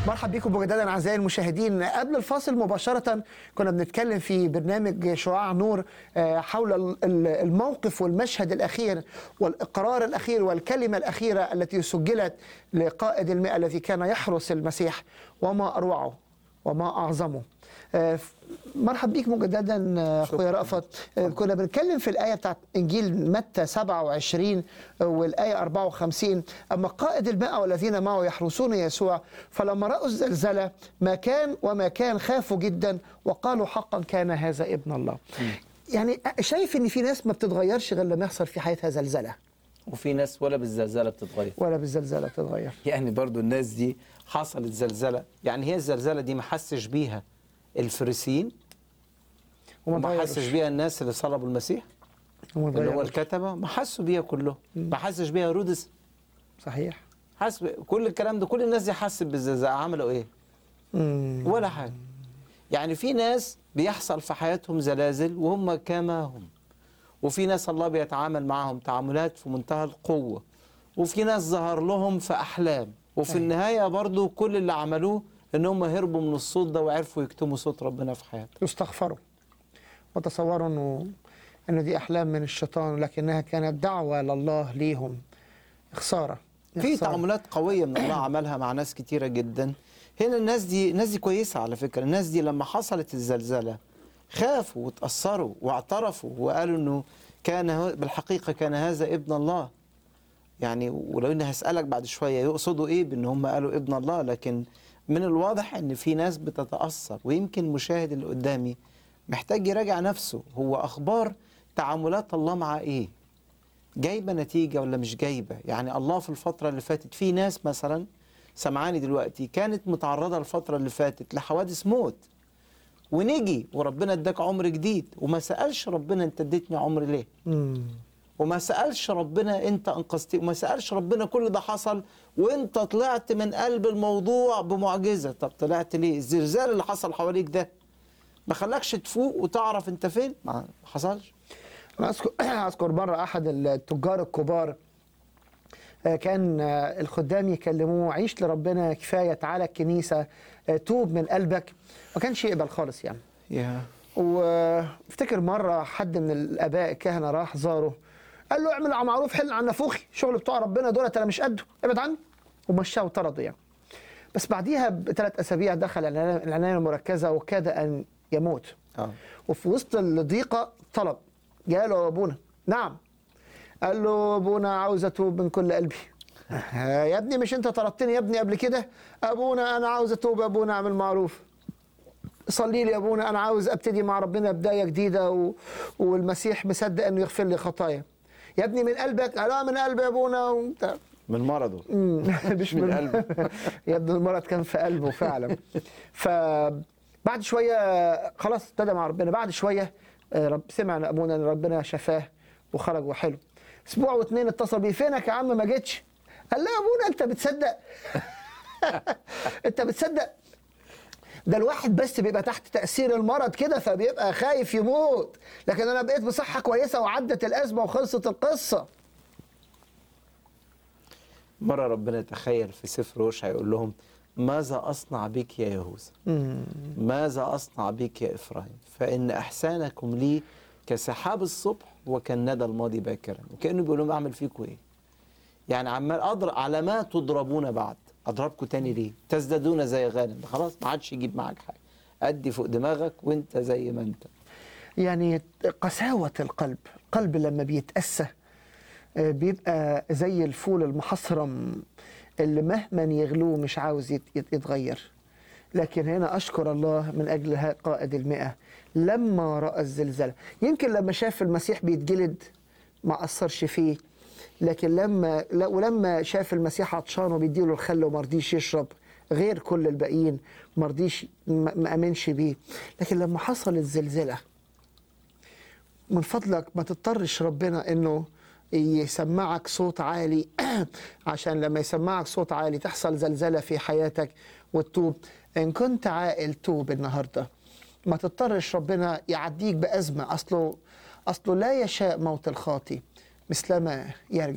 مرحب بكم مجددا اعزائي المشاهدين قبل الفاصل مباشره كنا بنتكلم في برنامج شعاع نور آه، حول ال- ال- الموقف والمشهد الاخير والاقرار الاخير والكلمه الاخيره التي سجلت لقائد المئه الذي كان يحرس المسيح وما اروعه وما اعظمه آه، ف- مرحب بيك مجددا آه، اخويا رأفت آه، كنا بنتكلم في الايه بتاعت انجيل متى 27 والايه 54 اما قائد المئة والذين معه يحرسون يسوع فلما راوا الزلزله ما كان وما كان خافوا جدا وقالوا حقا كان هذا ابن الله يعني شايف ان في ناس ما بتتغيرش غير لما يحصل في حياتها زلزله وفي ناس ولا بالزلزله بتتغير ولا بالزلزله بتتغير يعني برضو الناس دي حصلت زلزله يعني هي الزلزله دي ما حسش بيها الفريسيين وما اتغيروش. حسش بيها الناس اللي صلبوا المسيح وما اللي هو اتغيروش. الكتبه ما حسوا بيها كلهم ما حسش بيها هيرودس صحيح حس ب- كل الكلام ده كل الناس دي حست بالزلزال عملوا ايه مم. ولا حاجه يعني في ناس بيحصل في حياتهم زلازل وهم كما هم وفي ناس الله بيتعامل معهم تعاملات في منتهى القوة وفي ناس ظهر لهم في أحلام وفي أيوة. النهاية برضو كل اللي عملوه إن هم هربوا من الصوت ده وعرفوا يكتموا صوت ربنا في حياتهم يستغفروا وتصوروا انه انه دي احلام من الشيطان لكنها كانت دعوه لله ليهم خساره في خسارة. تعاملات قوية من الله عملها مع ناس كتيرة جدا هنا الناس دي الناس دي كويسة على فكرة الناس دي لما حصلت الزلزلة خافوا وتأثروا واعترفوا وقالوا انه كان هو- بالحقيقة كان هذا ابن الله يعني ولو اني هسألك بعد شوية يقصدوا ايه بان هم قالوا ابن الله لكن من الواضح ان في ناس بتتأثر ويمكن المشاهد اللي قدامي محتاج يراجع نفسه هو اخبار تعاملات الله مع ايه جايبه نتيجه ولا مش جايبه يعني الله في الفتره اللي فاتت في ناس مثلا سمعاني دلوقتي كانت متعرضه الفتره اللي فاتت لحوادث موت ونجي وربنا اداك عمر جديد وما سالش ربنا انت اديتني عمر ليه مم. وما سالش ربنا انت انقذتني وما سالش ربنا كل ده حصل وانت طلعت من قلب الموضوع بمعجزه طب طلعت ليه الزلزال اللي حصل حواليك ده ما خلاكش تفوق وتعرف انت فين ما حصلش انا اذكر اذكر مره احد التجار الكبار آه، كان آه، الخدام يكلموه عيش لربنا كفايه تعالى الكنيسه آه، توب من قلبك ما كانش يقبل خالص يعني يا وافتكر مره حد من الاباء الكهنه راح زاره قال له اعمل معروف حل عن نافوخي شغل بتوع ربنا دولت انا مش قده ابعد عني ومشاه وطرده يعني بس بعديها بثلاث اسابيع دخل العنايه العناية المركزه وكاد ان يموت اه وفي وسط الضيقه طلب جاله يا ابونا نعم قال له ابونا عاوز اتوب من كل قلبي آه، يا ابني مش انت طلبتني يا ابني قبل كده ابونا انا عاوز اتوب يا ابونا اعمل معروف صلي لي يا ابونا انا عاوز ابتدي مع ربنا بدايه جديده و... والمسيح مصدق انه يغفر لي خطايا يا ابني من قلبك لا من قلبي يا ابونا وانت من مرضه مم، مش من من قلبه. يبدو المرض كان في قلبه فعلا فبعد شويه خلاص ابتدى مع ربنا بعد شويه آه، رب سمع ان ابونا ان ربنا شفاه وخرج وحلو اسبوع واثنين اتصل بيه فينك يا عم ما جيتش قال لا يا ابونا انت بتصدق انت بتصدق ده الواحد بس بيبقى تحت تأثير المرض كده فبيبقى خايف يموت لكن أنا بقيت بصحة كويسة وعدت الأزمة وخلصت القصة مرة ربنا تخيل في سفر روش هيقول لهم ماذا أصنع بك يا يهوذا ماذا أصنع بك يا إفرايم فإن إحسانكم لي كسحاب الصبح وكالندى الماضي باكرا وكأنه بيقول لهم أعمل فيكم إيه يعني عمال أضرب على ما تضربون بعد أضربكم تاني ليه تزدادون زي غانم خلاص ما عادش يجيب معاك حاجة أدي فوق دماغك وأنت زي ما أنت يعني قساوة القلب القلب لما بيتأسى آه، بيبقى زي الفول المحصرم اللي مهما يغلوه مش عاوز يت- يت- يتغير لكن هنا أشكر الله من أجل ها- قائد المئة لما رأى الزلزال يمكن لما شاف المسيح بيتجلد ما أثرش فيه لكن لما لا- ولما شاف المسيح عطشان وبيديله الخل وما رضيش يشرب غير كل الباقيين ما رضيش ما ما امنش بيه لكن لما حصل الزلزله من فضلك ما تضطرش ربنا انه يسمعك صوت عالي عشان لما يسمعك صوت عالي تحصل زلزلة في حياتك وتتوب إن كنت عاقل توب النهاردة ما تضطرش ربنا يعديك بأزمة أصله أصله لا يشاء موت الخاطي مثلما يرجع